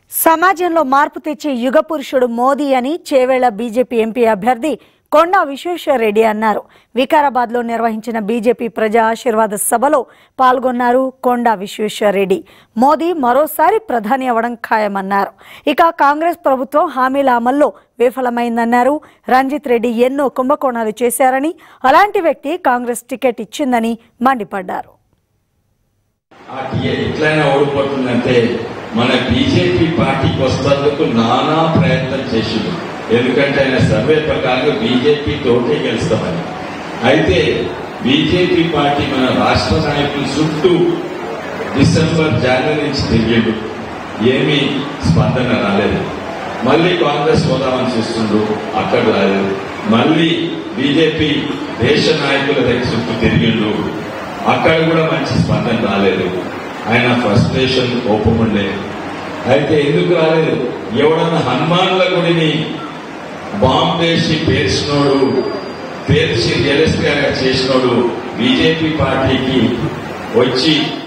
సమాజంలో మార్పు తెచ్చే యుగ పురుషుడు మోదీ అని చేవేళ్ల బీజేపీ ఎంపీ అభ్యర్థి కొండా విశ్వేశ్వరరెడ్డి అన్నారు వికారాబాద్ లో నిర్వహించిన బీజేపీ ప్రజా ఆశీర్వాద సభలో పాల్గొన్నారు కొండా విశ్వేశ్వరరెడ్డి మోదీ మరోసారి ప్రధాని అవ్వడం ఖాయమన్నారు ఇక కాంగ్రెస్ ప్రభుత్వం హామీల అమల్లో విఫలమైందన్నారు రంజిత్ రెడ్డి ఎన్నో కుంభకోణాలు చేశారని అలాంటి వ్యక్తి కాంగ్రెస్ టికెట్ ఇచ్చిందని మండిపడ్డారు ఆ టీ- ఎట్లయినా ఓడిపోతుందంటే మన బీజేపీ పార్టీకి వస్తేందుకు నానా ప్రయత్నం చేసిండు ఎందుకంటే ఆయన సర్వే ప్రకారంగా బీజేపీ తోటే గెలుస్తామని అయితే బీజేపీ పార్టీ మన రాష్ట్ర నాయకులు చుట్టూ డిసెంబర్ జనవరి నుంచి తిరిగిండు ఏమీ స్పందన రాలేదు మళ్ళీ కాంగ్రెస్ పోదామని చూస్తుండ్రు అక్కడ రాలేదు మళ్ళీ బీజేపీ దేశ నాయకుల దగ్గర చుట్టూ తిరిగిండు అక్కడ కూడా మంచి స్పందన రాలేదు ఆయన ఫ్రస్ట్రేషన్ కోపం ఉండే అయితే ఎందుకు రాలేదు ఎవడన్నా హనుమాన్ల గుడిని బాంబు వేసి పేర్చినోడు పేర్చి జలస్గా చేసినోడు బీజేపీ పార్టీకి వచ్చి